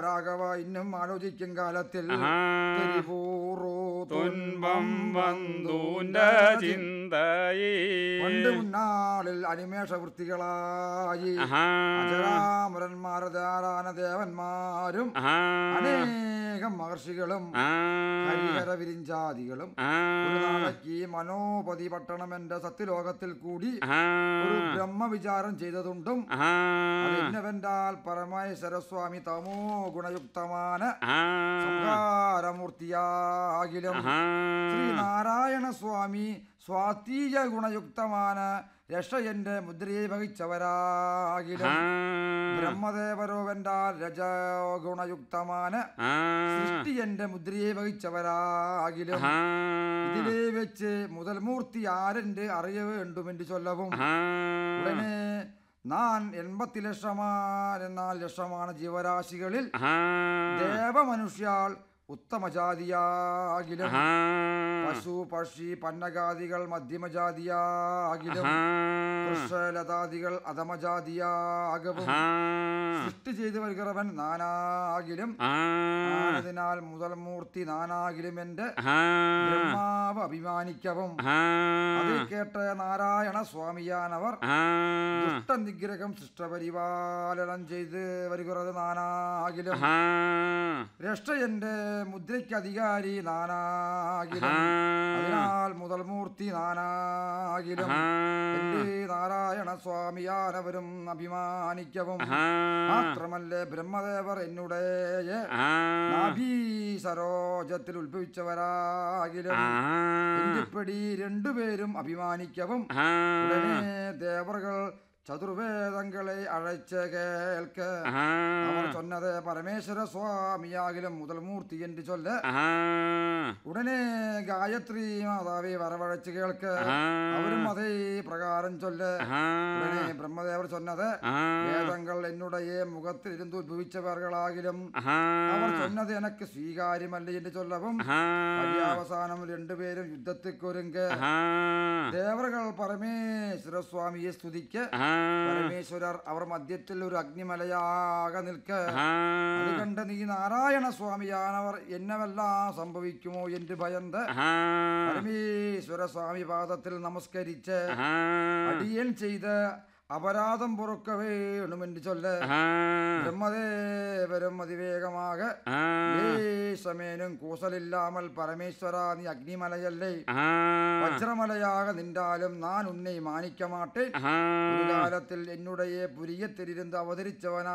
രാഘവ ഇന്നും ആലോചിക്കും കാലത്തിൽ ആഹാ. തിരിപൂറു തുൻപം വന്തൂന്റെ ചിന്തയേ പണ്ട് മുന്നാളിൽ അനിമേഷ വൃത്തികളായി ആഹാ. അജരാമരന്മാരാന ദേവന്മാരും ആഹാ. അനേകം മഹർഷികളും ആ. ഹരിഹര വിരിഞ്ചാദികളും ആ. ഒരു നാളേക്ക് ഈ മനോപതി പട്ടണം എന്റെ സത്യലോകത്തിൽ കൂടി ആ. ഒരു ബ്രഹ്മവിചാരം ചെയ്തതുണ്ടും ആ. അതിന്നവെന്റാൽ പരമേശ്വരസ്വാമി തമോ ഗുണയുക്തമാണ് ആ. സംഹാരമൂർത്തിയാകിലും ആഹാ. ശ്രീനാരായണ സ്വാമി സ്വാതീയ ഗുണയുക്തമാണ് രക്ഷ എന്റെ മുദ്രയെ വഹിച്ചവരാകിലും ആ. ബ്രഹ്മദേവരോവെന്റാൽ രജ ഗുണയുക്തമാണ് ആ. സൃഷ്ടി എന്റെ മുദ്രയെ വഹിച്ചവരാകിലും ആ. ഇതിലെ വെച്ച് മുതൽ മൂർത്തി ആരെന്റെ അറിയ വേണ്ടുമെന്ന് ചൊല്ലവും ആ. ഉടനെ നാൻ എൺപത്തി ലക്ഷമാണ് എന്നാൽ ലക്ഷമാണ് ജീവരാശികളിൽ ആ. ദേവമനുഷ്യാൾ ഉത്തമജാതിയാകിലും ആ. പശു പക്ഷി പന്നജാതികൾ മധ്യമജാതിയാകിലും ആ. വൃക്ഷലതാദികൾ അധമജാതിയാകവും ആ. സൃഷ്ടി ചെയ്തു വരുகிறവൻ നാനാകിലും ആ. ആനതിനാൽ മുതൽ മൂർത്തി നാനാകിലും എന്റെ ആ. ബ്രഹ്മാവ് അഭിമാനിക്കവും ആ. അത് കേട്ട നാരായണ സ്വാമിയാനവർ ആ. ദുഷ്ടനിഗ്രഹം ശിഷ്ടപരിപാലനം ചെയ്ത് വരുகிறது നാനാകിലും ആ. രക്ഷ എന്റെ മുദ്രയ്ക്ക് അധികാരി നാനാകിലും ആ. അതിനാൽ മുതൽ മൂർത്തി നാനാകിലും ആ. എന്റെ നാരായണ സ്വാമിയാനവരും അഭിമാനിക്കവും ആ. മാത്രമല്ലേ ബ്രഹ്മദേവർ എന്നുടേ ആ. നാഭീ സരോജത്തിൽ ഉത്ഭവിച്ചവരാകിലും ആ. ഇന്ത്യപ്പടി രണ്ടുപേരും അഭിമാനിക്കവും ആ. ഉടനെ ദേവറുകൾ ചതുർവേദങ്ങളെ അழைച്ച് കേൾക്ക് ആ. അവർ ചൊന്നത് പരമേശ്വര സ്വാമിയാകിലും മുതൽ മൂർത്തി എന്ന് ചൊല്ല് ആ. ഉടനെ ഗായത്രി മാതാവെ വരവഴച്ച് കേൾക്ക് ആ. അവരും അതേ പ്രകാരം ചൊല്ല് ആ. ഉടനെ ബ്രഹ്മദേവർ ചൊന്നത് ആ. വേദങ്ങൾ എന്നുടയെ മുഖത്തിൽ ഇരുന്ന് ഉദ്ഭവിച്ചവർകളാകിലും ആ. അവർ ചൊന്നത് എനക്ക് സ്വീകാര്യമല്ല എന്ന് ചൊല്ലവും ആ. പര്യാവസാനം രണ്ടുപേരും യുദ്ധത്തിൽ കുരുങ്ക് ആ. ദേവറുകൾ പരമേശ്വര സ്വാമിയെ സ്തുതിക്ക് ആ. പരമേശ്വരർ അവർ മധ്യത്തിൽ ഒരു അഗ്നിമലയാക നിൽക്ക് ആ. അത് കണ്ട് നീ നാരായണ സ്വാമിയാനവർ എന്നവെല്ലാം സംഭവിക്കുമോ എന്ന് ഭയന്ത് ആ. പരമേശ്വര സ്വാമി പാദത്തിൽ നമസ്കരിച്ച് ആ. അടിയൻ ചെയ്ത് അപരാധം പൊറുക്ക വേണമെന്ന് ചൊല്ല് ആ. ബ്രഹ്മദേവരും അതിവേഗമാക ആ. സമേനും കൂസലില്ലാമൽ പരമേശ്വര നീ അഗ്നിമലയല്ലേ ആ. വജ്രമലയാക നിന്റാലും ഞാൻ ഉന്നെ മാനിക്കമാട്ടെ ആ. ഒരു കാലത്തിൽ എന്നുടയെ പുരിയത്തിലിരുന്ന് അവതരിച്ചവനാ